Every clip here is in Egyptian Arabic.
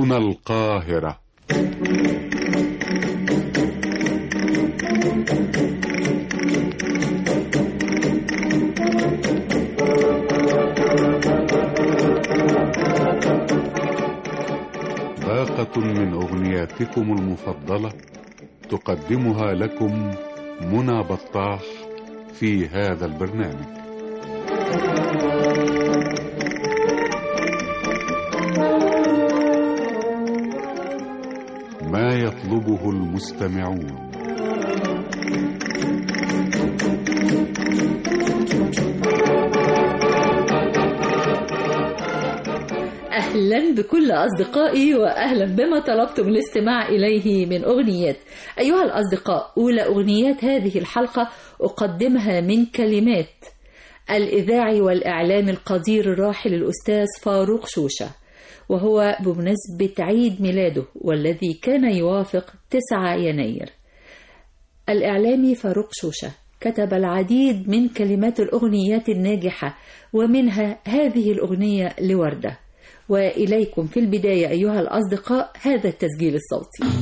هنا القاهرة باقة من أغنياتكم المفضلة تقدمها لكم منى بطاح في هذا البرنامج ما يطلبه المستمعون أهلا بكل أصدقائي وأهلا بما طلبتم الاستماع إليه من أغنيات أيها الأصدقاء أولى أغنيات هذه الحلقة أقدمها من كلمات الإذاعي والإعلام القدير الراحل الأستاذ فاروق شوشة وهو بمناسبة عيد ميلاده والذي كان يوافق 9 يناير الإعلامي فاروق شوشة كتب العديد من كلمات الأغنيات الناجحة ومنها هذه الأغنية لوردة وإليكم في البداية أيها الأصدقاء هذا التسجيل الصوتي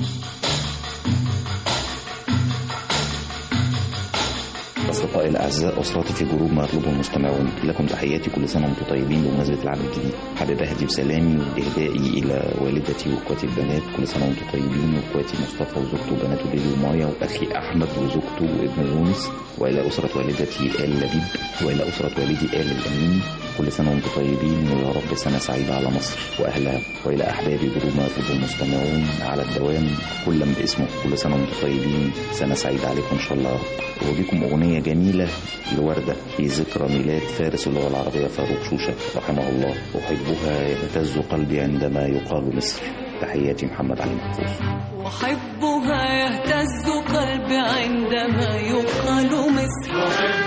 أصدقائي الأعزاء أسرتي في جروب ما يطلبه المستمعون لكم تحياتي كل سنة وأنتم طيبين بمناسبة العام الجديد حابب أهدي بسلامي وإهدائي إلى والدتي وإخواتي البنات كل سنة وأنتم طيبين وإخواتي مصطفى وزوجته وبناته ليلي ومايا وأخي أحمد وزوجته وابن يونس وإلى أسرة والدتي آل لبيب وإلى أسرة والدي آل الأمين كل سنة وأنتم طيبين ويا رب سنة سعيدة على مصر وأهلها وإلى أحبابي جروب ما يطلبه المستمعون على الدوام كلا باسمه كل سنة وأنتم طيبين سنة سعيدة عليكم إن شاء الله وبكم أغنية جميلة لوردة في ذكرى ميلاد فارس اللغة العربية فاروق شوشة رحمه الله أحبها يهتز قلبي عندما يقال مصر تحياتي محمد علي محفوظ أحبها يهتز قلبي عندما يقال مصر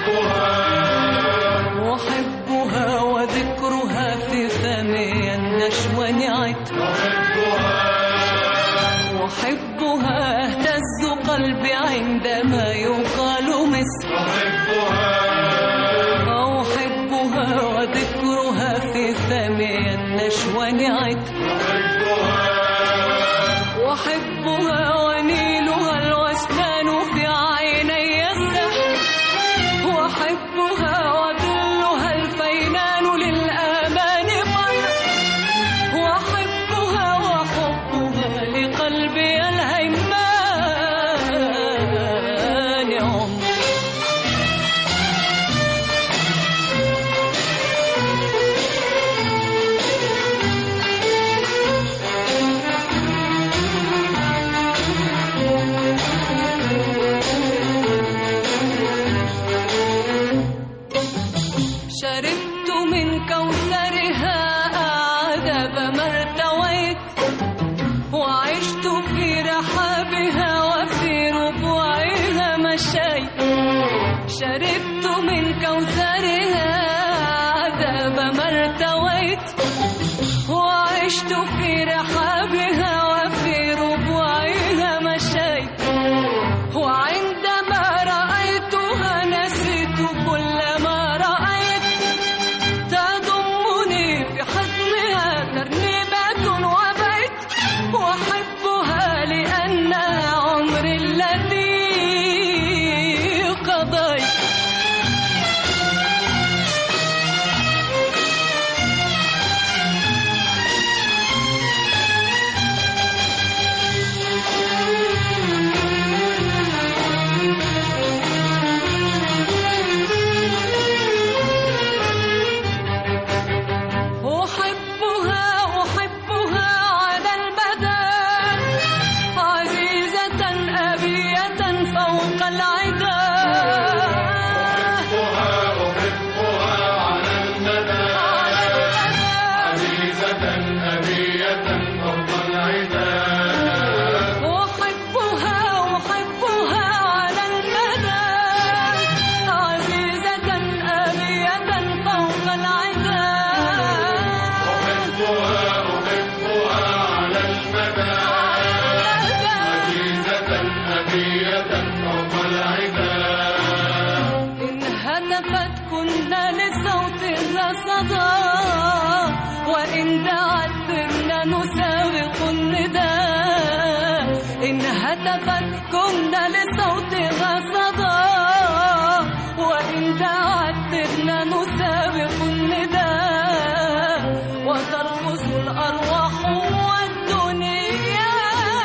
أحبها وذكرها في فمي النشوى نعت أحبها اهتز قلبي عندما يقال مصر أحبها وذكرها في فمي النشوى نعت أحبها ونيلها الوسنان في عيني السحر وأحبها وظلها الفينان للآمان قرر وأحبها وحبها لقلبي الهيمان عمر شربت من كوثرها أعذب ما ارتويت وعشت في رحابها وفي ربوعها مشيت شربت من كوثرها أعذب ما ارتويت وعشت في رحابها وفي ربوعها مشيت وعندما رأيتها نسيت كل ما رأيت تضمني في حضنها ترنيبة وبيت وأحبها لأنها عمري الذي قضيت هتفت كنا لصوتها صدى وإن دعتنا نسابق النداء وترقص الأرواح والدنيا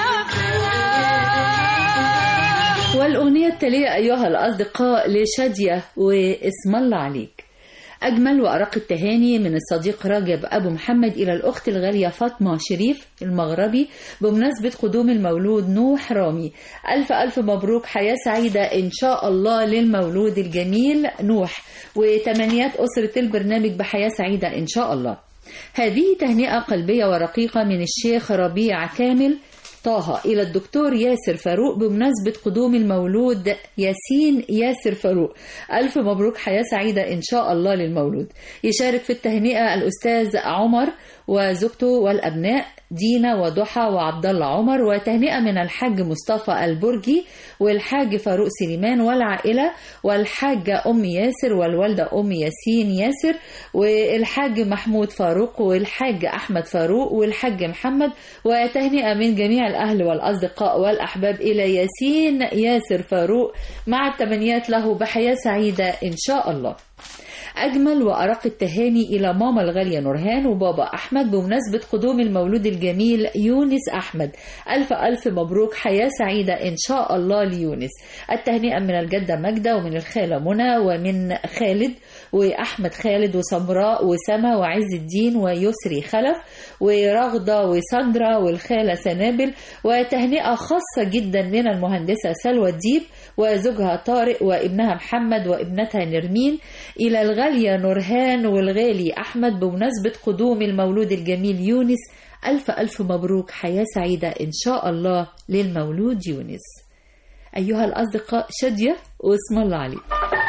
فيها والأغنية التالية أيها الأصدقاء لشادية واسم الله عليك أجمل وأرق التهاني من الصديق راجب أبو محمد إلى الأخت الغالية فاطمة شريف المغربي بمناسبة قدوم المولود نوح رامي ألف ألف مبروك حياة سعيدة إن شاء الله للمولود الجميل نوح وتمنيات أسرة البرنامج بحياة سعيدة إن شاء الله هذه تهنئة قلبية ورقيقة من الشيخ ربيع كامل طه إلى الدكتور ياسر فاروق بمناسبة قدوم المولود ياسين ياسر فاروق ألف مبروك حياة سعيدة إن شاء الله للمولود يشارك في التهنئة الأستاذ عمر وزوجته والأبناء دينا وضحى وعبد الله عمر وتهنئة من الحاج مصطفى البرجي والحاج فاروق سليمان والعائلة والحاجة أم ياسر والوالدة أم ياسين ياسر والحاج محمود فاروق والحاج أحمد فاروق والحاج محمد وتهنئة من جميع الأهل والأصدقاء والأحباب إلى ياسين ياسر فاروق مع التمنيات له بحياة سعيدة إن شاء الله أجمل وأرق التهاني إلى ماما الغالية نورهان وبابا أحمد بمناسبة قدوم المولود الجميل يونس أحمد ألف ألف مبروك حياة سعيدة إن شاء الله ليونس التهنئة من الجدة ماجدة ومن الخالة منى ومن خالد وأحمد خالد وسمراء وسما وعز الدين ويسري خلف ورغدة وساندرا والخالة سنابل وتهنئة خاصة جدا من المهندسة سلوى الديب وزوجها طارق وابنها محمد وابنتها نرمين إلى الغالية نورهان والغالي أحمد بمناسبة قدوم المولود الجميل يونس ألف ألف مبروك حياة سعيدة إن شاء الله للمولود يونس أيها الأصدقاء شادية واسم الله عليك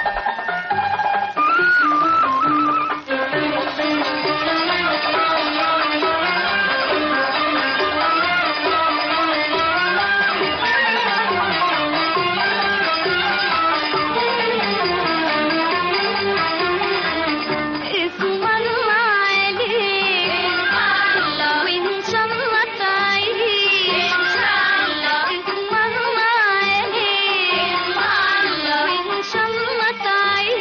اسم الله عليك وإن شاء الله تعيش اسم الله عليك وإن شاء الله تعيش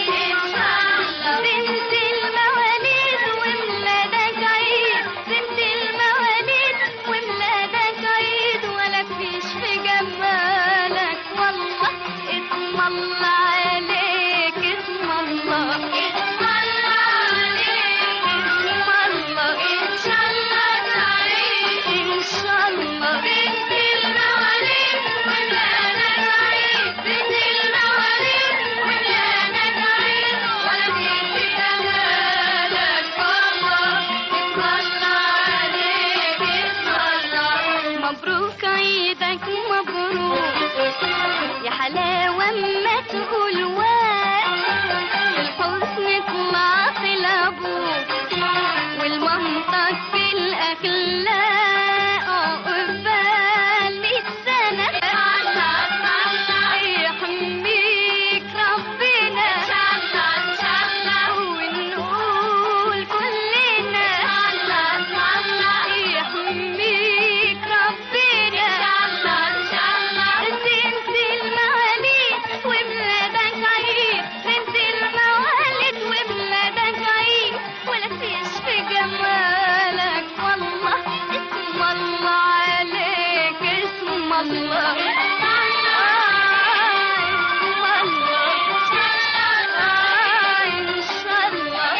بنت المواليد وميلادك عيد بنت المواليد وميلادك عيد ولا فيش في جمالك والله اسم الله عليك اسم الله اسم الله عليك اسم الله إن شاء الله تعيش إن شاء الله بنت المواليد وميلادك عيد بنت المواليد وميلادك عيد ولا فيش في جمالك والله اسم الله عليك اسم الله مبروك عيدك مبروك يا حلاوة ما تقول وقت الحسن طلعت لأبوك والمنطق في الأخلاق عقبال مية سنة يحميك ربنا ونقول كلنا يحميك ربنا بنت المواليد وبلادك عيد بنت الموالد وبلادك عيد ولا فيش في جمالك والله اسم الله عليك اسم الله اسم الله إن شاء الله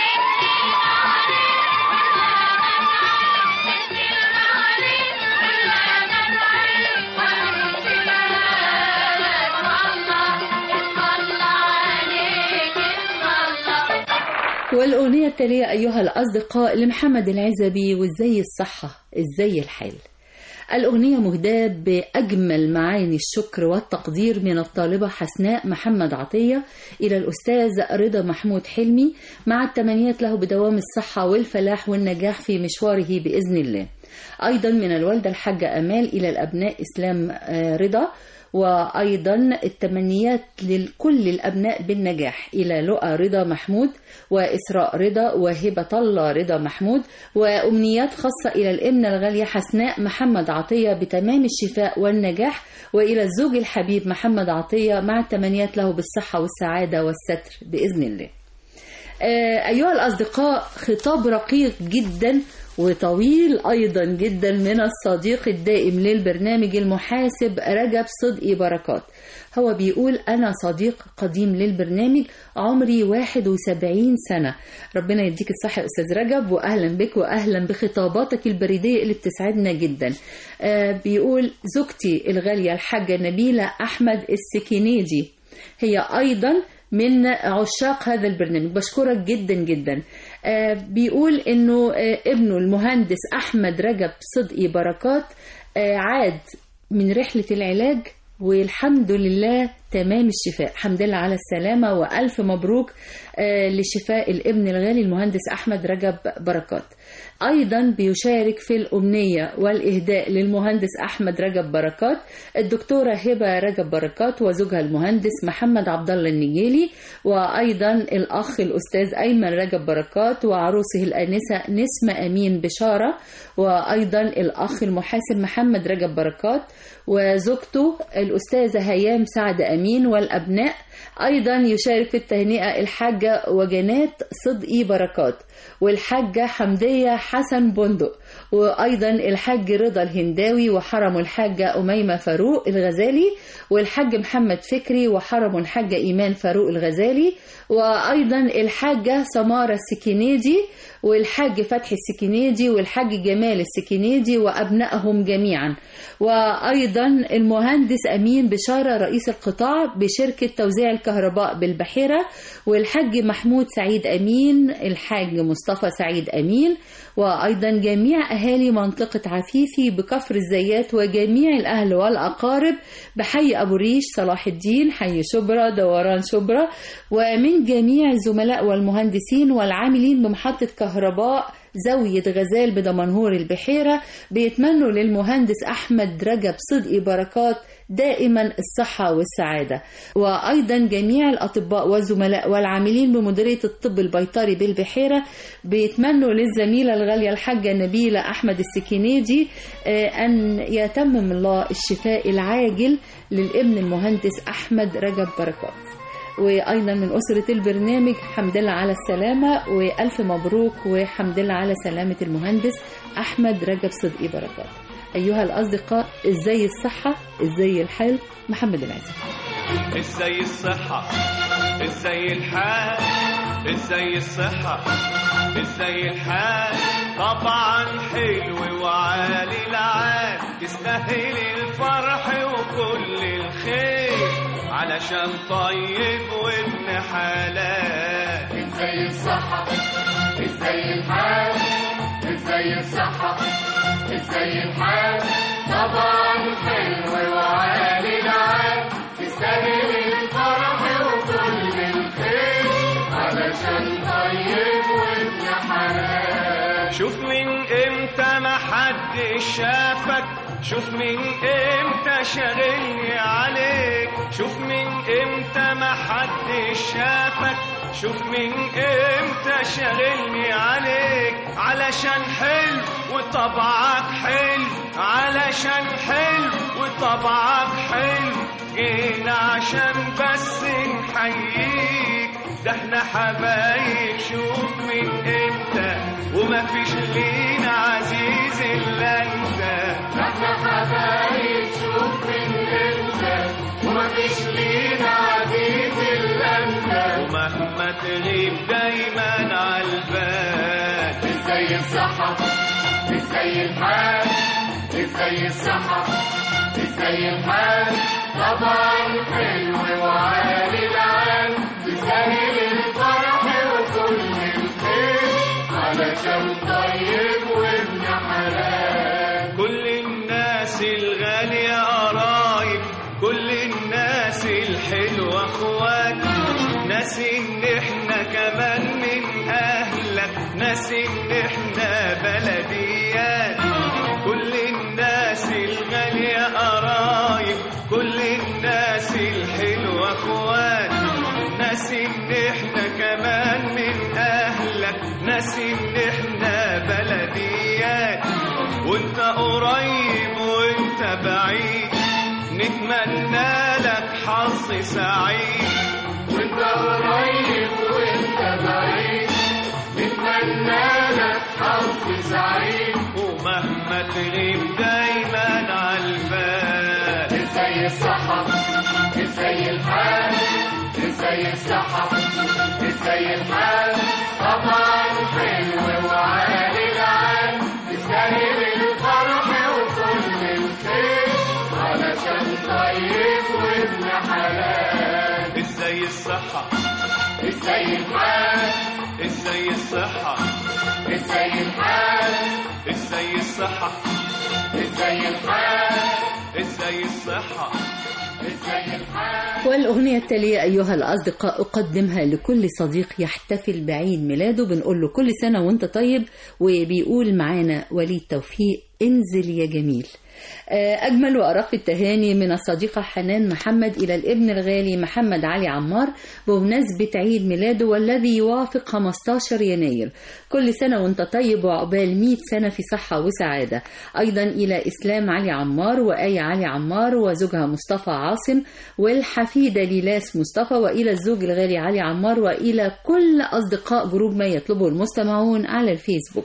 والأغنية التالية أيها الأصدقاء لمحمد العزبي وإزاي الصحة إزاي الحال الأغنية مهداة بأجمل معاني الشكر والتقدير من الطالبة حسناء محمد عطية إلى الأستاذ رضا محمود حلمي مع التمنيات له بدوام الصحة والفلاح والنجاح في مشواره بإذن الله أيضا من الوالدة الحاجة أمال إلى الأبناء إسلام آه، رضا وأيضا التمنيات لكل الأبناء بالنجاح إلى لؤى رضا محمود وإسراء رضا وهبة الله رضا محمود وأمنيات خاصة إلى الإمنة الغالية حسناء محمد عطية بتمام الشفاء والنجاح وإلى الزوج الحبيب محمد عطية مع التمنيات له بالصحة والسعادة والستر بإذن الله آه، أيها الأصدقاء خطاب رقيق جدا وطويل أيضا جدا من الصديق الدائم للبرنامج المحاسب رجب صدقي بركات هو بيقول أنا صديق قديم للبرنامج عمري 71 سنة ربنا يديك الصحة يا أستاذ رجب وأهلا بك وأهلا بخطاباتك البريدية اللي بتسعدنا جدا آه، بيقول زوجتي الغالية الحاجة نبيلة أحمد السكينيدي هي أيضا من عشاق هذا البرنامج بشكرك جدا جدا آه، بيقول انه آه، ابنه المهندس احمد رجب صدقي بركات آه، عاد من رحلة العلاج والحمد لله تمام الشفاء الحمد لله على السلامة وألف مبروك آه، لشفاء الابن الغالي المهندس أحمد رجب بركات أيضا بيشارك في الأمنية والإهداء للمهندس أحمد رجب بركات الدكتورة هبة رجب بركات وزوجها المهندس محمد عبد الله النجيلي وأيضا الأخ الأستاذ أيمن رجب بركات وعروسه الآنسة نسمة أمين بشارة وأيضا الأخ المحاسب محمد رجب بركات وزوجته الأستاذة هيام سعد أمين والأبناء أيضا يشارك في التهنئة الحاجة وجنات صدقي بركات والحاجة حمدية حسن بندق وأيضا الحاج رضا الهنداوي وحرم الحاجة أميمة فاروق الغزالي والحاج محمد فكري وحرم الحاجة إيمان فاروق الغزالي وأيضا الحاجة سمارة السكينيدي والحاج فتحي السكينيدي والحاج جمال السكينيدي وأبنائهم جميعا وأيضا المهندس أمين بشارة رئيس القطاع بشركة توزيع الكهرباء بالبحيرة والحاج محمود سعيد أمين الحاج مصطفى سعيد أمين وأيضا جميع أهالي منطقة عفيفي بكفر الزيات وجميع الأهل والأقارب بحي أبو ريش صلاح الدين حي شبرا دوران شبرا ومن جميع الزملاء والمهندسين والعاملين بمحطة كهرباء زاوية غزال بدمنهور البحيرة بيتمنوا للمهندس أحمد رجب صدقي بركات دائما الصحة والسعادة وأيضا جميع الأطباء والزملاء والعاملين بمديرية الطب البيطري بالبحيرة بيتمنوا للزميلة الغالية الحاجة نبيلة أحمد السكينيدي آه، أن يتمم الله الشفاء العاجل للابن المهندس أحمد رجب بركات وايضا من اسره البرنامج حمد لله على السلامه والف مبروك وحمد لله على سلامه المهندس احمد رجب صدقي بركات ايها الاصدقاء ازاي الصحه ازاي الحال محمد العزيز ازاي الصحة ازاي الحال ازاي الصحة ازاي الحال طبعا حلو وعالي العال تستاهل الفرح وكل الخير علشان طيب وابن حلال ازاي الصحة ازاي الحال ازاي الصحة ازاي الحال طبعا حلو وعالي العال تستاهل الفرح وكل الخير علشان طيب وابن حلال شوف من امتى ما حد شافك شوف من امتى شاغلني عليك شوف من امتى ما حد شافك شوف من امتى شاغلني عليك علشان حلو وطبعك حلو علشان حلو وطبعك حلو جينا عشان بس نحييك ده احنا حبايب شوف من امتى وما فيش لينا عزيز الا انت احنا حبايب شوف من امتى ومفيش لينا عزيز الا انت ومهما تغيب دايما عالبال ازاي الصحة ازاي الحال ازاي الصحة ازاي الحال طبعا حلو وعالي العال تسهل الفرح وكل الخير علشان طيب وابن حلال كل الناس الغالية قرايب كل الناس الحلوة اخوات ناس ان احنا كمان من اهلك ناس ان احنا بلديات ناسي ان احنا كمان من اهلك ناسي ان احنا بلديات وانت قريب وانت بعيد نتمنى لك حظ سعيد وانت قريب وانت بعيد نتمنى لك حظ سعيد ومهما تغيب دايما عالبال ازاي الصحة ازاي الحال ازاي الصحة ازاي الحال طبعا حلو وعالي العال تستاهل الفرح وكل الخير علشان طيب وابن حلال ازاي الصحة ازاي الحال ازاي الصحة ازاي الحال ازاي الصحة ازاي الحال ازاي الصحة ازاي الحال والأغنية التالية أيها الأصدقاء أقدمها لكل صديق يحتفل بعيد ميلاده بنقول له كل سنة وانت طيب وبيقول معانا وليد توفيق انزل يا جميل آه، أجمل وأرق التهاني من الصديقة حنان محمد إلى الابن الغالي محمد علي عمار بمناسبة عيد ميلاده والذي يوافق 15 يناير كل سنة وانت طيب وعقبال 100 سنة في صحة وسعادة أيضا إلى إسلام علي عمار وآية علي عمار وزوجها مصطفى عاصم والحفيدة ليلاس مصطفى وإلى الزوج الغالي علي عمار وإلى كل أصدقاء جروب ما يطلبه المستمعون على الفيسبوك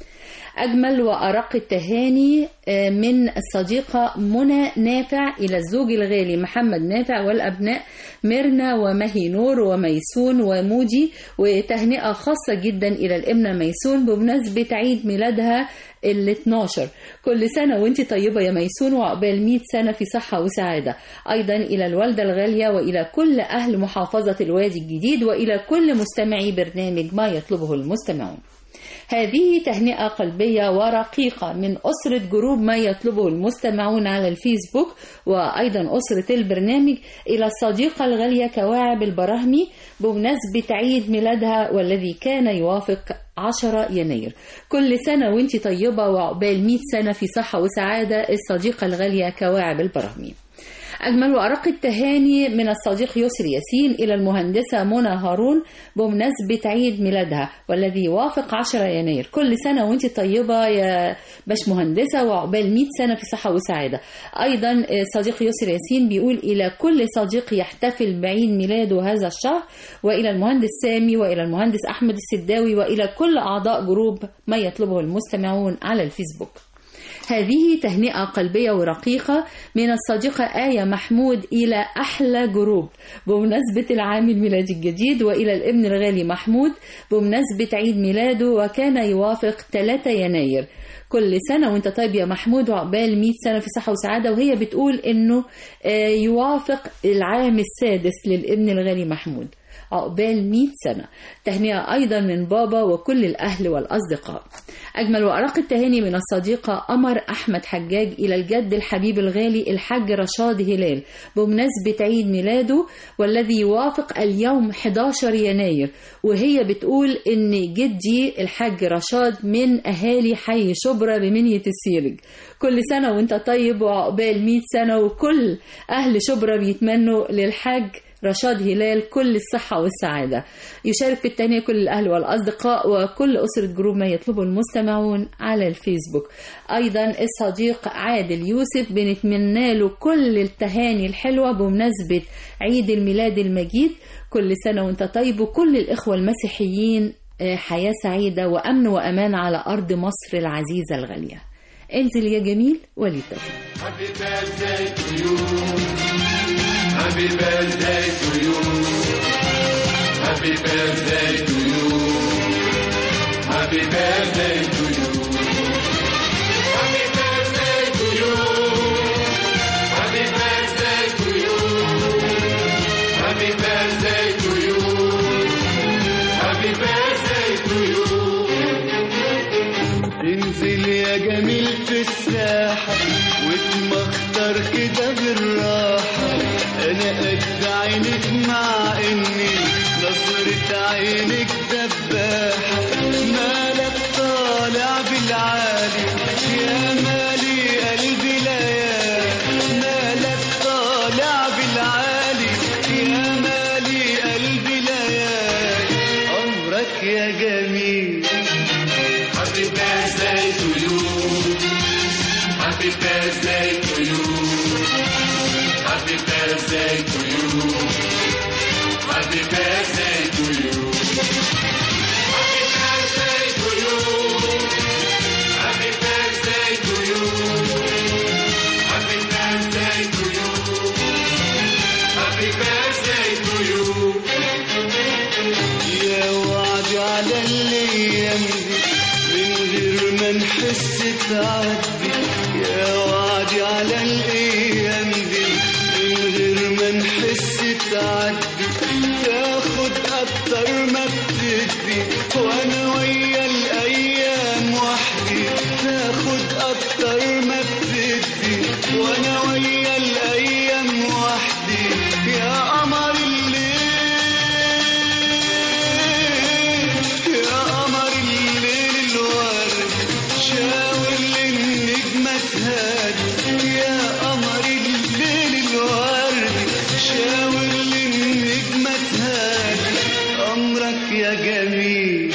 أجمل وأرق التهاني آه، من الصديقة منى نافع إلى الزوج الغالي محمد نافع والأبناء ميرنا ومهي نور وميسون وموجي وتهنئة خاصة جدا إلى الابنة ميسون بمناسبة عيد ميلادها ال 12 كل سنة وانت طيبة يا ميسون وعقبال 100 سنة في صحة وسعادة أيضا إلى الوالدة الغالية وإلى كل أهل محافظة الوادي الجديد وإلى كل مستمعي برنامج ما يطلبه المستمعون هذه تهنئة قلبية ورقيقة من أسرة جروب ما يطلبه المستمعون على الفيسبوك وأيضا أسرة البرنامج إلى الصديقة الغالية كواعب البراهمي بمناسبة عيد ميلادها والذي كان يوافق 10 يناير كل سنة وانت طيبة وعقبال 100 سنة في صحة وسعادة الصديقة الغالية كواعب البراهمي أجمل وأرق التهاني من الصديق يسري ياسين إلى المهندسة منى هارون بمناسبة عيد ميلادها والذي يوافق 10 يناير كل سنة وانت طيبة يا باش مهندسة وعقبال 100 سنة في صحة وسعادة أيضا الصديق يسري ياسين بيقول إلى كل صديق يحتفل بعيد ميلاده هذا الشهر وإلى المهندس سامي وإلى المهندس أحمد السداوي وإلى كل أعضاء جروب ما يطلبه المستمعون على الفيسبوك هذه تهنئة قلبية ورقيقة من الصديقة آية محمود إلى أحلى جروب بمناسبة العام الميلادي الجديد وإلى الابن الغالي محمود بمناسبة عيد ميلاده وكان يوافق 3 يناير كل سنة وانت طيب يا محمود وعقبال 100 سنة في صحة وسعادة وهي بتقول انه آه، يوافق العام السادس للابن الغالي محمود عقبال 100 سنة تهنئة أيضا من بابا وكل الأهل والأصدقاء أجمل وأرق التهاني من الصديقة قمر أحمد حجاج إلى الجد الحبيب الغالي الحاج رشاد هلال بمناسبة عيد ميلاده والذي يوافق اليوم 11 يناير وهي بتقول إن جدي الحاج رشاد من أهالي حي شبرا بمنية السيرج كل سنة وانت طيب وعقبال 100 سنة وكل أهل شبرا بيتمنوا للحاج رشاد هلال كل الصحة والسعادة يشارك في التهنئة كل الأهل والأصدقاء وكل أسرة جروب ما يطلبه المستمعون على الفيسبوك أيضا الصديق عادل يوسف بنتمنى له كل التهاني الحلوة بمناسبة عيد الميلاد المجيد كل سنة وانت طيب وكل الإخوة المسيحيين آه، حياة سعيدة وأمن وأمان على أرض مصر العزيزة الغالية انزل يا جميل ولي التوفيق Happy birthday to you. Happy birthday to you. Happy birthday to you. Happy birthday to you. Happy birthday to you. Happy birthday to you. Happy birthday to you. Happy birthday to you. انزل يا جميل في الساحة واتمخطر كده بالراحة أنا قد عينك مع إني نظرة عينك دباحة مالك طالع birthday to you. Happy birthday to you. Happy birthday to you. Happy birthday to you. Happy birthday to you. Happy birthday to you. Happy birthday to you. يا وعد على الايام دي من غير ما نحس تعدي يا وعد على الايام دي من غير ما نحس تعدي تاخد اكتر ما بتدي وانا ويا الايام وحدي تاخد اكتر ما بتدي وانا ويا الايام وحدي يا قمر الليل يا قمر الليل الورد شاور للنجمة تهادي يا قمر الليل الورد شاور للنجمة تهادي أمرك يا جميل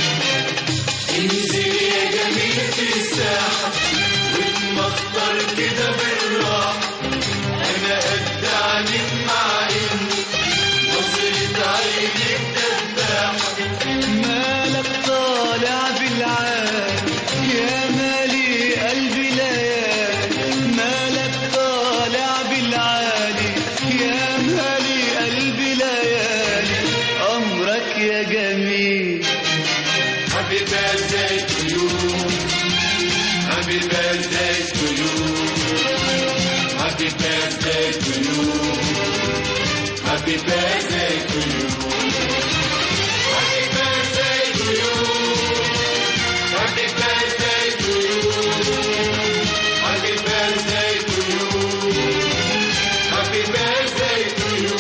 انزل يا جميل في الساحة واتمخطر كده بالراحة أنا قد عليك مع إني نظرة عينيك دباحة مالك طالع بالعال يا مالي قلبي ليالي مالك طالع بالعالي يا مالي قلبي ليالي أمرك يا جميل Happy birthday to you Happy birthday to you Happy birthday to you Happy birthday to you Happy birthday to you Happy birthday to you Happy birthday to you Happy birthday to you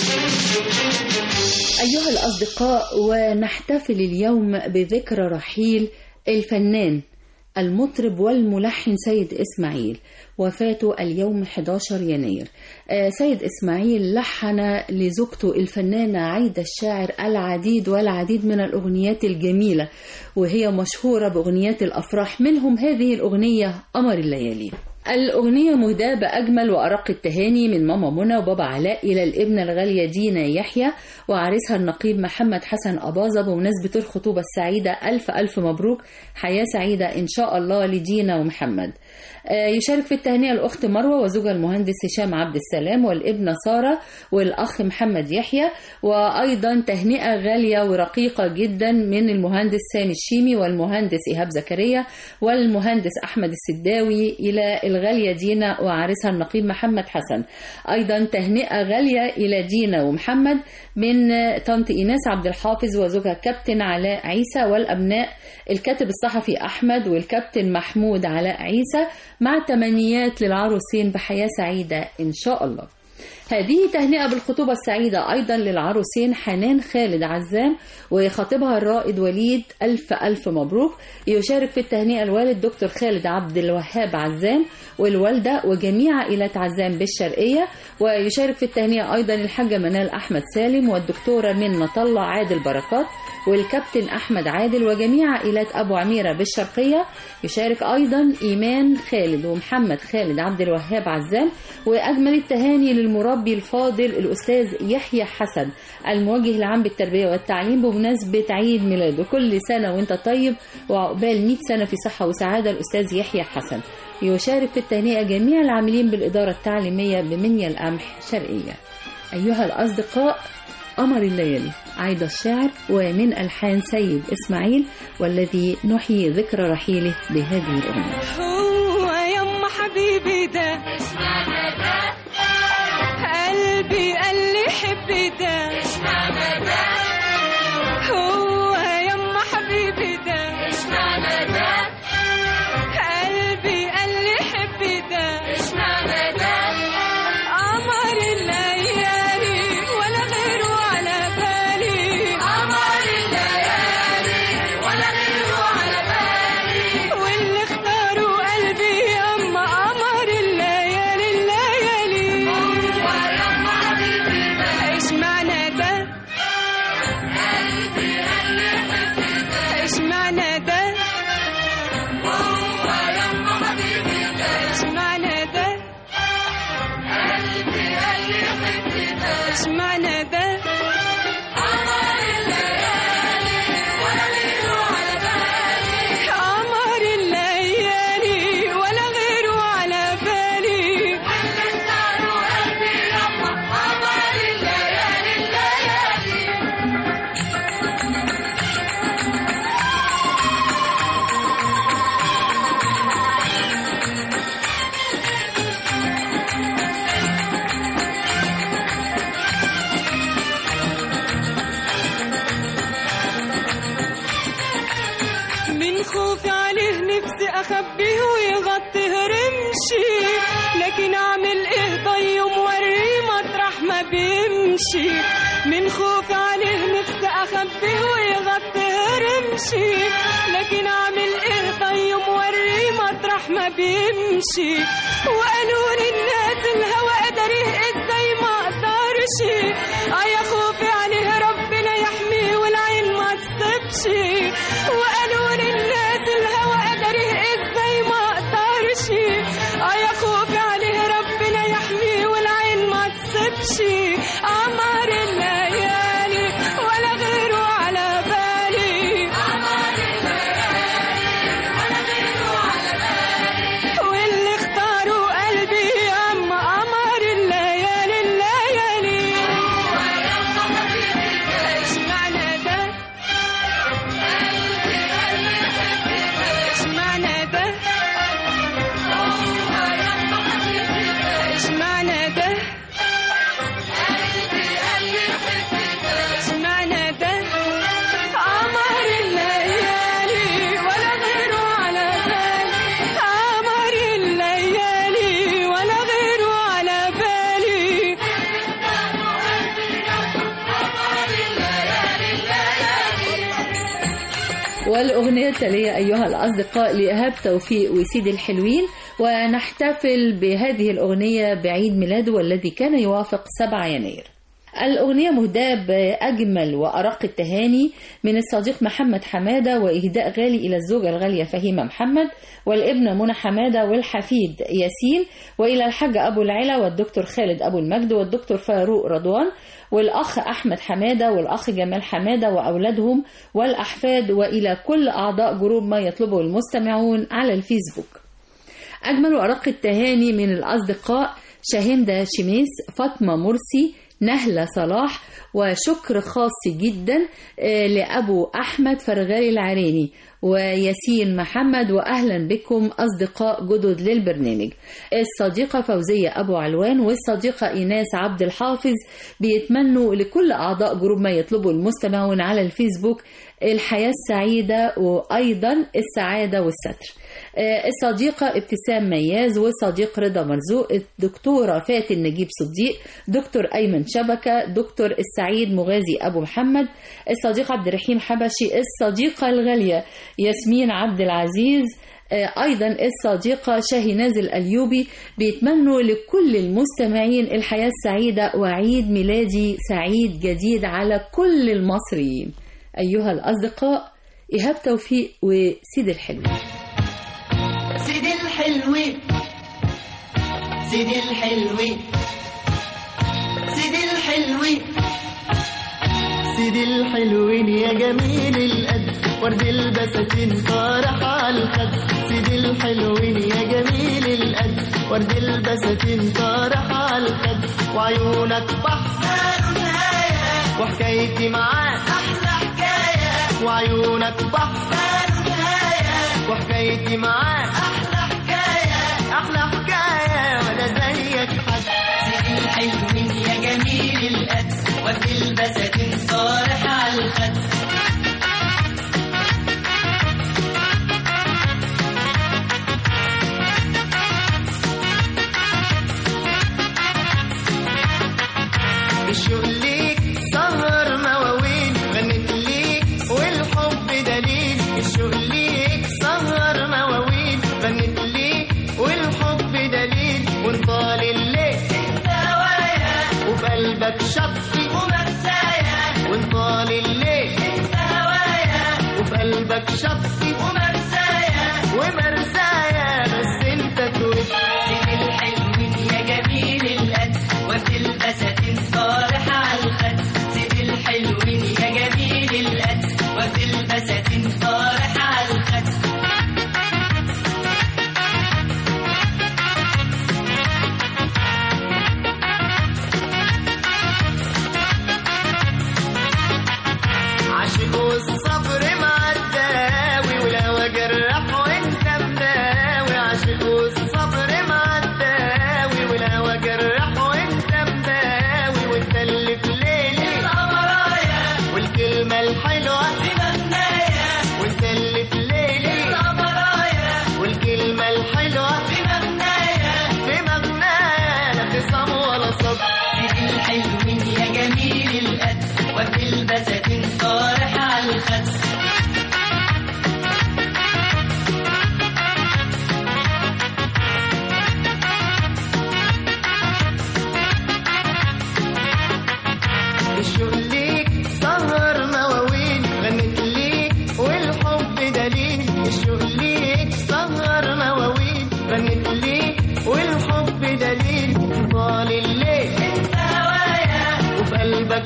أيها الأصدقاء ونحتفل اليوم بذكرى رحيل الفنان المطرب والملحن سيد إسماعيل وفاته اليوم 11 يناير آه، سيد إسماعيل لحن لزوجته الفنانة عايدة الشاعر العديد والعديد من الأغنيات الجميلة وهي مشهورة بأغنيات الأفراح منهم هذه الأغنية قمر الليالي الأغنية مهداة بأجمل وأرق التهاني من ماما منى وبابا علاء إلى الابنة الغالية دينا يحيى وعريسها النقيب محمد حسن أباظة بمناسبة الخطوبة السعيدة ألف ألف مبروك حياة سعيدة إن شاء الله لدينا ومحمد آه، يشارك في التهنئة الأخت مروة وزوجها المهندس هشام عبد السلام والابنة سارة والأخ محمد يحيى وأيضا تهنئة غالية ورقيقة جدا من المهندس سامي الشيمي والمهندس إيهاب زكريا والمهندس أحمد السداوي إلى الغالية دينا وعريسها النقيب محمد حسن أيضا تهنئة غالية إلى دينا ومحمد من طنط إيناس عبد الحافظ وزوجها كابتن علاء عيسى والأبناء الكاتب الصحفي أحمد والكابتن محمود علاء عيسى مع تمنيات للعروسين بحياة سعيدة إن شاء الله هذه تهنئة بالخطوبة السعيدة أيضا للعروسين حنان خالد عزام وخطيبها الرائد وليد ألف ألف مبروك يشارك في التهنئة الوالد دكتور خالد عبد الوهاب عزام والوالدة وجميع عائلات عزام بالشرقية ويشارك في التهنئة أيضا الحاجة منال أحمد سالم والدكتورة منة طلع عادل بركات والكابتن أحمد عادل وجميع عائلات أبو عميرة بالشرقية يشارك أيضا إيمان خالد ومحمد خالد عبد الوهاب عزام وأجمل التهاني للمربي الفاضل الأستاذ يحيى حسن الموجه العام بالتربية والتعليم بمناسبة عيد ميلاده كل سنة وانت طيب وعقبال 100 سنة في صحة وسعادة الأستاذ يحيى حسن يشارك في التهنئة جميع العاملين بالإدارة التعليمية بمنيا القمح شرقية أيها الأصدقاء قمر الليالي عايدة الشاعر ومن ألحان سيد إسماعيل والذي نحيي ذكرى رحيله بهذه الأغنية هو يما حبيبي ده قلبي قال لي حبي ده هو يما حبيبي ده قلبي قال لي حبي ده قمر الليالي ولا غيره على بالي قمر الليالي ولا غيره على بالي واللي اختاروا بيمشي من خوف عليه نفسي اخبيه ويغطي رمشي لكن اعمل ايه طيب موريه مطرح ما بيمشي وقالوا لي الناس الهوى قدريه ازاي ما اقدرش اه يا خوفي عليه ربنا يحميه والعين ما تصبش وقالوا لي الناس الهوى قدريه ازاي ما اقدرش اه يا خوفي عليه ربنا يحميه والعين ما تصبش قمر الليالي ولا غيره على بالي واللي اختاروا قلبي اما قمر الليالي الليالي اشمعنى ده اشمعنى ده اشمعنى ده اشمعنى ده قمر الليالي ولا غيره على بالي قمر الليالي ولا غيره على بالي والأغنية التالية أيها الأصدقاء لإيهاب توفيق وسيد الحلوين ونحتفل بهذه الأغنية بعيد ميلاده والذي كان يوافق 7 يناير الأغنية مهداة بأجمل وأرق التهاني من الصديق محمد حمادة وإهداء غالي إلى الزوجة الغالية فهيمة محمد والابنة منى حمادة والحفيد ياسين وإلى الحاج أبو العلا والدكتور خالد أبو المجد والدكتور فاروق رضوان والأخ أحمد حمادة والأخ جمال حمادة وأولادهم والأحفاد وإلى كل أعضاء جروب ما يطلبه المستمعون على الفيسبوك أجمل وأرق التهاني من الأصدقاء شاهندة شميس فاطمة مرسي نهلة صلاح وشكر خاص جدا آه، لأبو أحمد فرغالي العريني وياسين محمد وأهلا بكم أصدقاء جدد للبرنامج الصديقة فوزية أبو علوان والصديقة إيناس عبد الحافظ بيتمنوا لكل أعضاء جروب ما يطلبه المستمعون على الفيسبوك الحياة السعيدة وأيضا السعادة والستر آه، الصديقة ابتسام مياز والصديق رضا مرزوق الدكتورة فاتن نجيب صديق دكتور أيمن شبكة دكتور السعيد مغازي أبو محمد الصديق عبد الرحيم حبشي الصديقة الغالية ياسمين عبد العزيز آه، أيضا الصديقة شاهيناز الأليوبي بيتمنوا لكل المستمعين الحياة السعيدة وعيد ميلادي سعيد جديد على كل المصريين أيها الأصدقاء إيهاب توفيق وسيد الحلو سيدي الحلوين سيدي الحلوين سيدي الحلوين سيدي الحلوين يا جميل القد ورد البساتين طارح على الخد سيدي الحلوين يا جميل القد ورد البساتين طارح على الخد وعيونك بحر نهاية وحكايتي معاك أحلى حكاية وعيونك بحر نهاية وحكايتي معاك أحلى حكاية أحلى حكاية ولا زيك حد سيدي الحلوين يا جميل القد ورد البساتين صارح على الخد الشوق ليك سهر مواويل غنت ليك والحب دليل الشوق ليك سهر مواويل غنت ليك والحب دليل وانطال الليل انت هوايا وبقلبك شطي ومسايا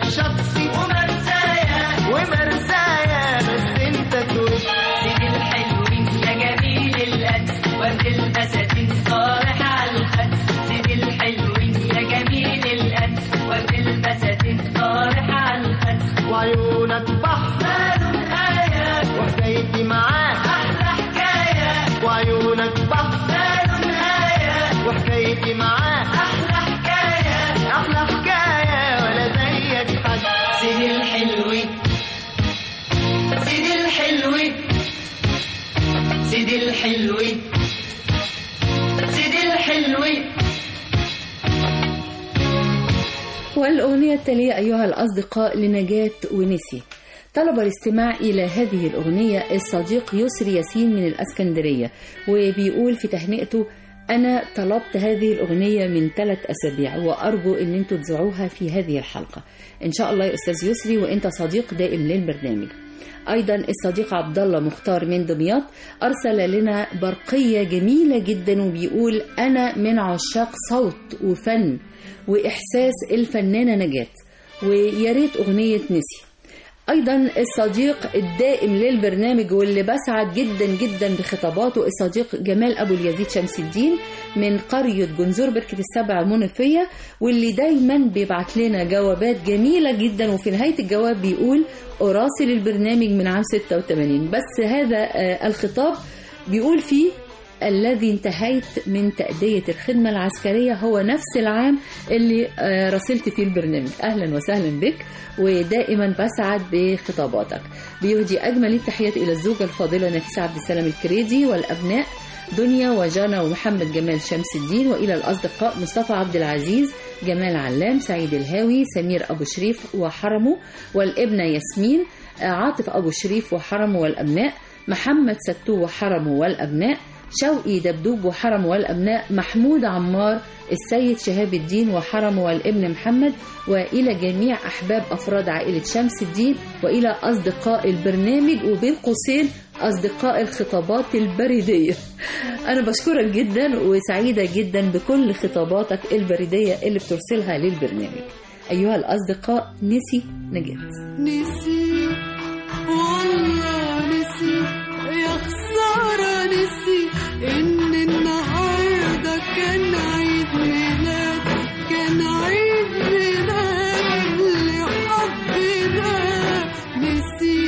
شخصي ومرسايا ومرسايا بس انت توب سيدي الحلوين يا جميل القد ورد البساتين صالح على الخد سيدي الحلوين يا جميل القد ورد البساتين صالح على الخد وعيونك بحر مالهم آية وحكايتي معاك أحلى حكاية وعيونك بحر مالهم آية وحكايتي معاك أحلى حكاية أحلى حكاية ولا زيك حد سيدي الحلوين سيدي الحلوين سيدي الحلوين سيدي الحلوين والأغنية التالية أيها الأصدقاء لنجاة ونسي طلب الاستماع إلى هذه الأغنية الصديق يسري ياسين من الأسكندرية وبيقول في تهنئته أنا طلبت هذه الأغنية من ثلاث أسابيع وأرجو أن أنتوا تذاعوها في هذه الحلقة إن شاء الله يا أستاذ يسري وأنت صديق دائم للبرنامج أيضا الصديق عبد الله مختار من دمياط أرسل لنا برقية جميلة جدا وبيقول أنا من عشاق صوت وفن وإحساس الفنانة نجاة ويا ريت أغنية نسي ايضا الصديق الدائم للبرنامج واللي بسعد جدا جدا بخطاباته الصديق جمال ابو اليزيد شمس الدين من قريه جنزور بركه السبع المنوفيه واللي دايما بيبعت لنا جوابات جميله جدا وفي نهايه الجواب بيقول اراسل البرنامج من عام 86 بس هذا آه، الخطاب بيقول فيه الذي انتهيت من تأدية الخدمة العسكرية هو نفس العام اللي آه، راسلت فيه البرنامج أهلا وسهلا بك ودائما بسعد بخطاباتك بيهدي أجمل التحيات إلى الزوجة الفاضلة نفيسة عبد السلام الكريدي والأبناء دنيا وجانا ومحمد جمال شمس الدين وإلى الأصدقاء مصطفى عبد العزيز جمال علام سعيد الهاوي سمير أبو شريف وحرمه والابنة ياسمين آه، عاطف أبو شريف وحرمه والأبناء محمد ستو وحرمه والأبناء شوقي دبدوب وحرمه والأبناء محمود عمار السيد شهاب الدين وحرمه والابن محمد وإلى جميع أحباب أفراد عائلة شمس الدين وإلى أصدقاء البرنامج وبين قوسين أصدقاء الخطابات البريدية أنا بشكرك جدا وسعيدة جدا بكل خطاباتك البريدية اللي بترسلها للبرنامج أيها الأصدقاء نسي نجاة نسي والله نسي يا خسارة نسي إن النهاردة كان عيد ميلاد كان عيد ميلاد لحبنا نسي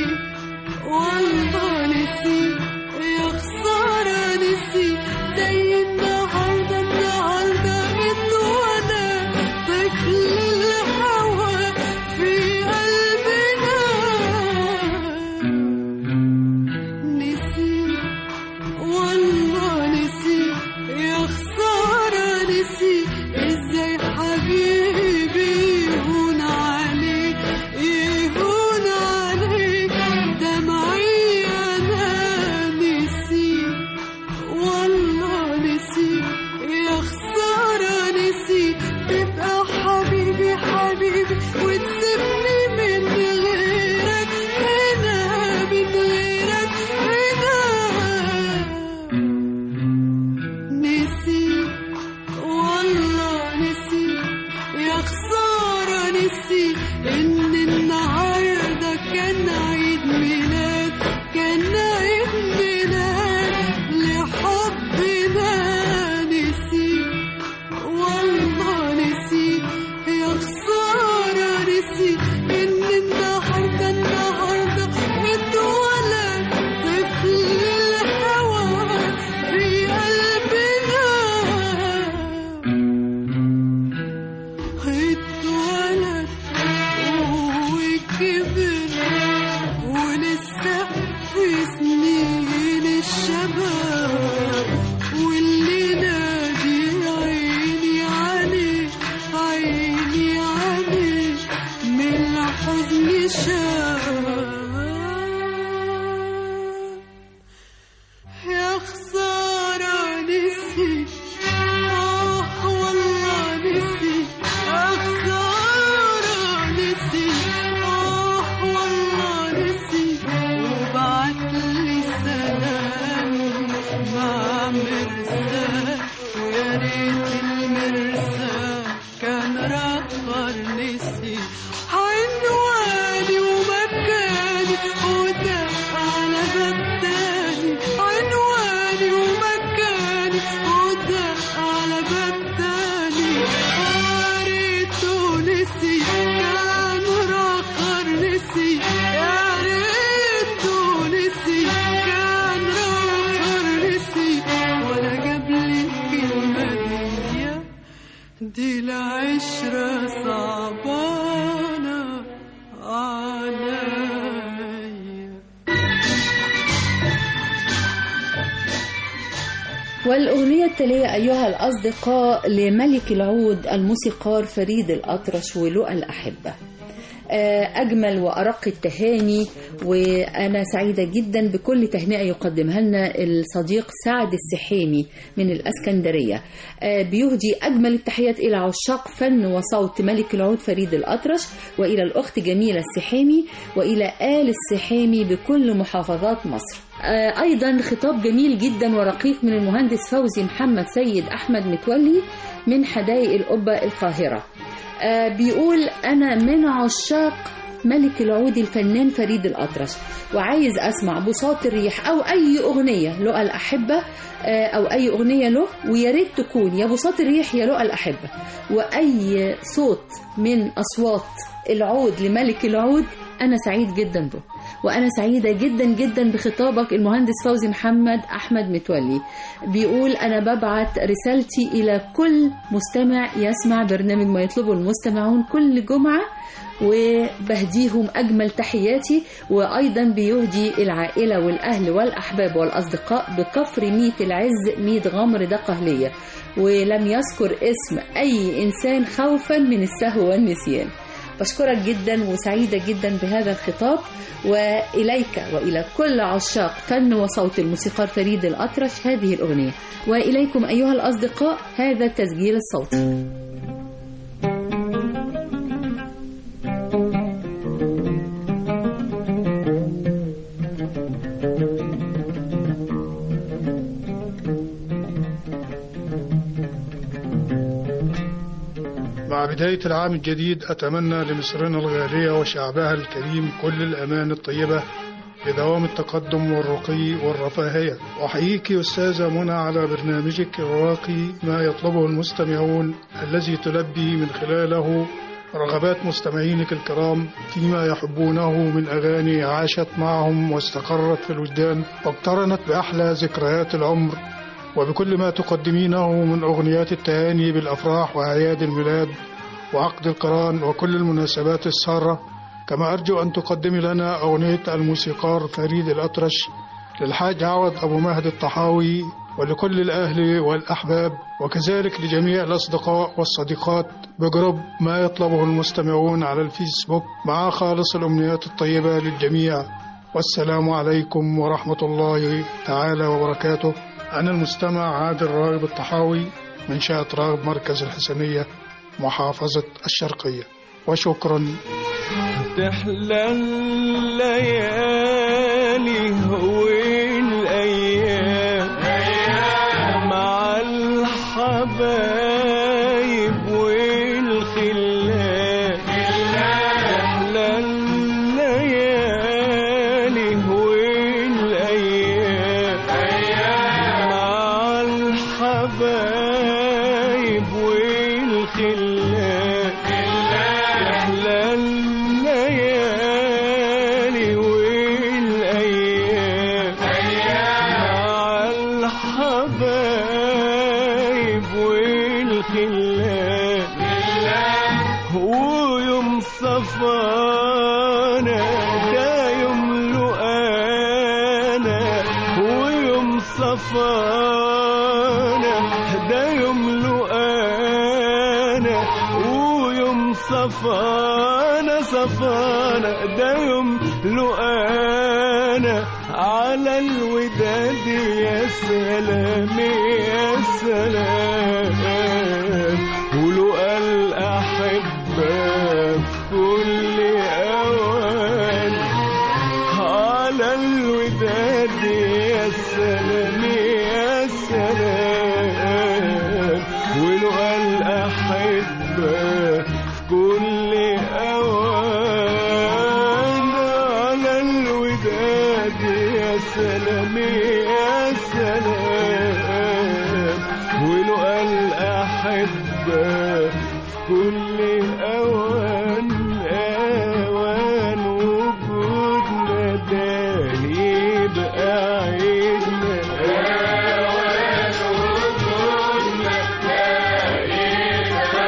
والله نسي يا خسارة نسي زي النهاردة النهاردة اتولد طفل الهوى في قلبنا نسي والله نسي يا خسارة نسي ازاي حبيبي يهون عليك يهون عليك دمعي انا نسي والله نسي يا خسارة نسي تبقى حبيبي حبيبي وتسيبني من غيرك هنا من غيرك هنا نسي والله نسي يا خسارة نسي إن النهاردة كان عيد ميلاد كان عيد ميلاد لحبنا نسي والله نسي يا خسارة نسي إن النهاردة النهاردة اتولد طفل الهوى في قلبنا اتولد وكبر ولسه في سنين الشباب واللي نادي عيني عليه عيني عليه من الحزن شاب يا خسارة نسي آه والله نسي يا خسارة نسي آه والله نسي وبعت لي سلام مع مرسال ويا ريت المرسال كان رقر نسي عين دي العشرة صعبانة عليا والأغنية التالية أيها الأصدقاء لملك العود الموسيقار فريد الأطرش ولؤى الأحبة آه، أجمل وأرق التهاني وأنا سعيدة جدا بكل تهنئة يقدمها لنا الصديق سعد السحيمي من الأسكندرية آه، بيهدي أجمل التحيات إلى عشاق فن وصوت ملك العود فريد الأطرش وإلى الأخت جميلة السحيمي وإلى آل السحيمي بكل محافظات مصر آه، أيضا خطاب جميل جدا ورقيق من المهندس فوزي محمد سيد أحمد متولي من حدائق القبة القاهرة آه، بيقول أنا من عشاق ملك العود الفنان فريد الأطرش وعايز أسمع بساط الريح أو أي أغنية لؤى الأحبة آه، أو أي أغنية له ويا ريت تكون يا بساط الريح يا لؤى الأحبة وأي صوت من أصوات العود لملك العود أنا سعيد جدا به وأنا سعيدة جدا جدا بخطابك المهندس فوزي محمد أحمد متولي بيقول أنا ببعت رسالتي إلى كل مستمع يسمع برنامج ما يطلبه المستمعون كل جمعة وبهديهم أجمل تحياتي وأيضا بيهدي العائلة والأهل والأحباب والأصدقاء بكفر ميت العز ميت غمر ده قهلية ولم يذكر اسم أي إنسان خوفا من السهو والنسيان بشكرك جدا وسعيدة جدا بهذا الخطاب وإليك وإلى كل عشاق فن وصوت الموسيقار فريد الأطرش هذه الأغنية وإليكم أيها الأصدقاء هذا التسجيل الصوتي مع بداية العام الجديد أتمنى لمصرنا الغالية وشعبها الكريم كل الأمان الطيبة بدوام التقدم والرقي والرفاهية أحييك أستاذة منى على برنامجك الراقي ما يطلبه المستمعون الذي تلبي من خلاله رغبات مستمعينك الكرام فيما يحبونه من أغاني عاشت معهم واستقرت في الوجدان واقترنت بأحلى ذكريات العمر وبكل ما تقدمينه من أغنيات التهاني بالأفراح وأعياد الميلاد وعقد القران وكل المناسبات السارة كما أرجو أن تقدمي لنا أغنية الموسيقار فريد الأطرش للحاج عوض أبو مهدي الطحاوي ولكل الأهل والأحباب وكذلك لجميع الأصدقاء والصديقات بجروب ما يطلبه المستمعون على الفيسبوك مع خالص الأمنيات الطيبة للجميع والسلام عليكم ورحمة الله تعالى وبركاته أنا المستمع عادل راغب الطحاوي من شاة راغب مركز الحسنية محافظة الشرقية وشكرا تحلى الليالي والأيام مع الحبايب والخلان تحلى الليالي والأيام مع الحبايب والخلان تحلى الليالي والأيام مع الحبايب والخلان ويوم صفانا ده يوم لقانا ويوم صفانا ده يوم لقانا ويوم صفانا صفانا ده يوم لقانا على الوداد يا سلام يا سلام ولقى الأحبة في كل أوان على الوداد يا سلام يا سلام ولقى الأحبة في كل أوان على الوداد يا سلام يا سلام ولقى الأحبة في كل أوان أوان وجودنا ده يبقى عيدنا أوان وجودنا ده يبقى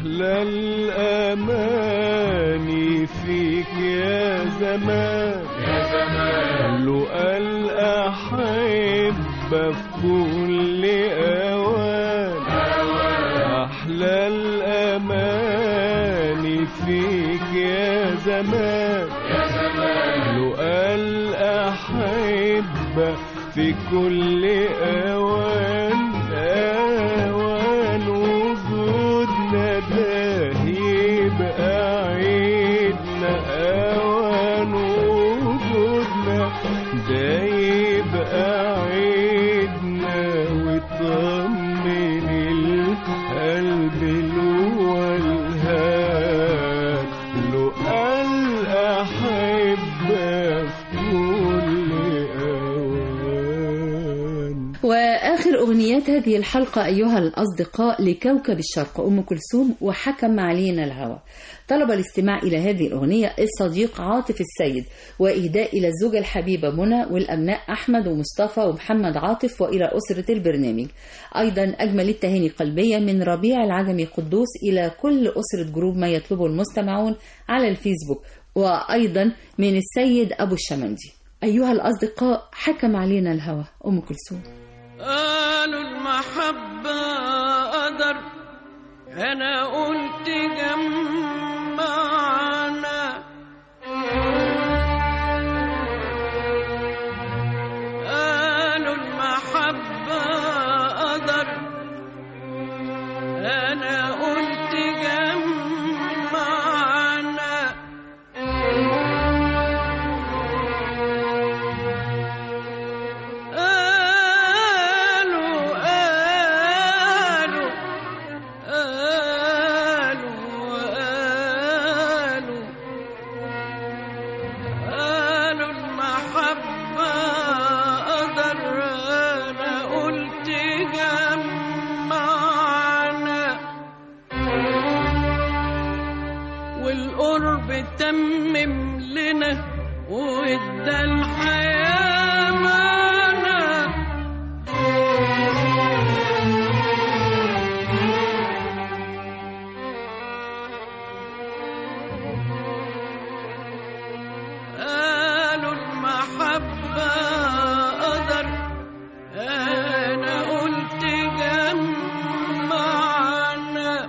أحلى الأماني فيك يا زمان يا زمان لو الأحبة في كل أوان أحلى الأماني فيك يا زمان يا زمان لو الأحبة في كل أوان أوان وجودنا ده يبقى عيدنا أوان وجودنا ده يبقى عيدنا ويطمن القلب له والهاب له الأحبة في كل أوان وآخر أغنيات هذه الحلقة أيها الأصدقاء لكوكب الشرق أم كلثوم وحكم علينا الهوى طلب الاستماع إلى هذه الأغنية الصديق عاطف السيد وإهداء إلى الزوجة الحبيبة منى والأبناء أحمد ومصطفى ومحمد عاطف وإلى أسرة البرنامج أيضا أجمل التهاني قلبية من ربيع العجمي قدوس إلى كل أسرة جروب ما يطلبه المستمعون على الفيسبوك وأيضا من السيد أبو الشمندي أيها الأصدقاء حكم علينا الهوى أم كلثوم قالوا المحبة قدر أنا قلت جمعنا قالوا المحبة قدر أنا قلت جمعنا قالوا قالوا قالوا قالوا قالوا المحبة قدر أنا قلت جمعنا والقرب تمم لنا وادى الحياة معنا قالوا المحبة قدر أنا قلت جمعنا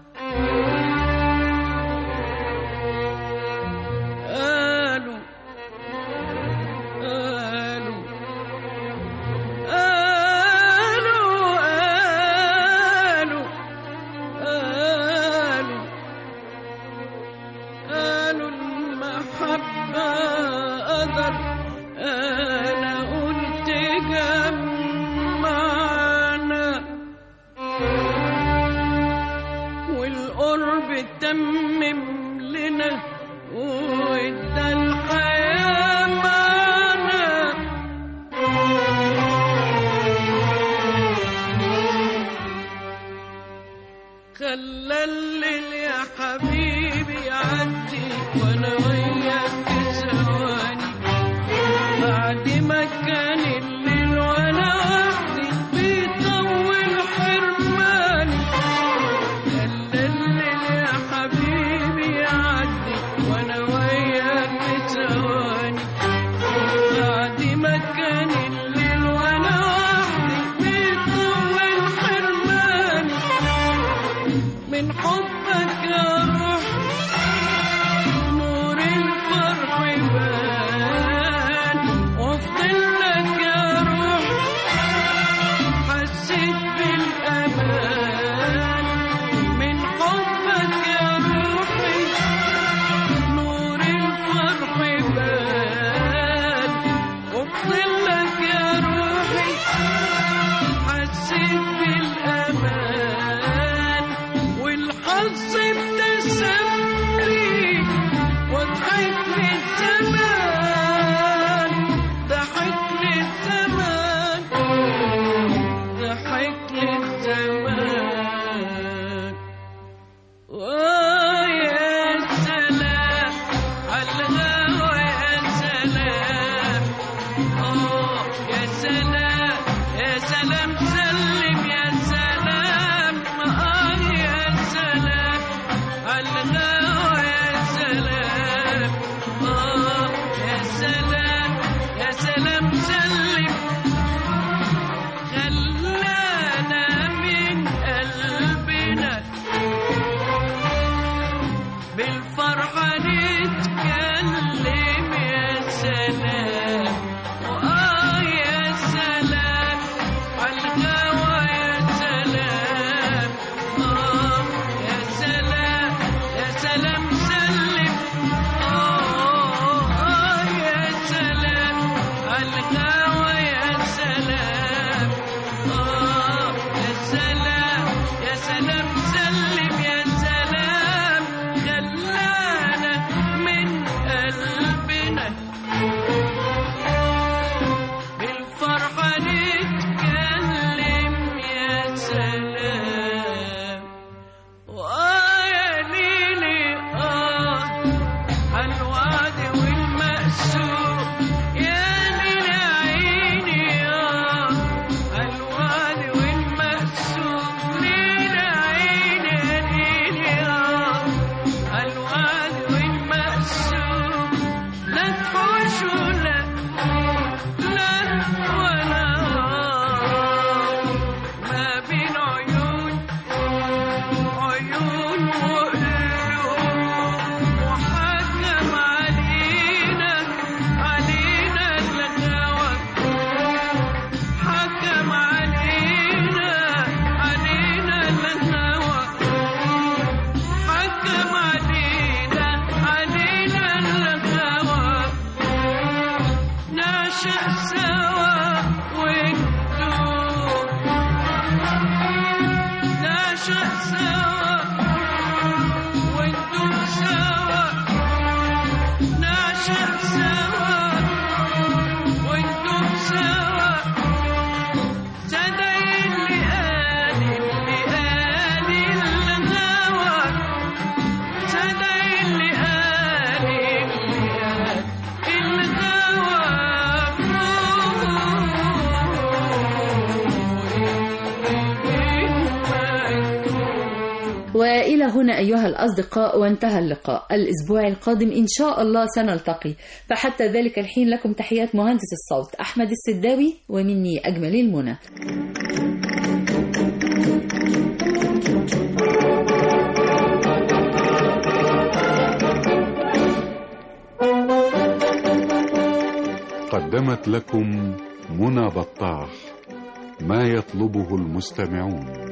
قالوا قالوا قالوا قالوا قالوا قالوا المحبة قدر أنا قلت جمعنا والقرب تمم لنا وادى الحياة معنا خلى الليل يا حبيبي يعدي وانا وياك في ثواني بعد ما كان الليل وانا وحدي بيطول حرماني خلى الليل يا حبيبي يعدي وانا وياك في ثواني بعد ما كان الليل وانا وحدي بيطول حرماني من حبك يا روح نور الفرح بان وافضل لك يا روح حسيت بالامان من حبك يا روحي نور الفرح بان وافضل لك يا روحي حسيت بالامان والحظ ابتسم لي وضحك لي الزمان ضحك لي الزمان ضحك لي الزمان ويا سلام عالغاوى يا سلام آه يا سلام يا سلام سلم يا سلام آه يا سلام سلام وآه يا ليلي آه الوعد والمقسوم يا ليل عيني آه الوعد والمقسوم ليل عيني يا ليلي آه الوعد والمقسوم لا تحوش ولا لا ولا ما بين عيون عيون وقلوب وحكم علينا علينا الغوى حكم علينا علينا الهوى حكم علينا علينا الهوى نعشق سوا وندوب نعشق سوا وندوب سوا نعشق سوا وندوب سوا تدعي اللي قال اللي قال الهوى تدعي اللي قال اللي قال الهوى وإلى هنا أيها الأصدقاء وانتهى اللقاء الأسبوع القادم إن شاء الله سنلتقي فحتى ذلك الحين لكم تحيات مهندس الصوت أحمد السداوي ومني أجمل المنى قدمت لكم منى بطاح ما يطلبه المستمعون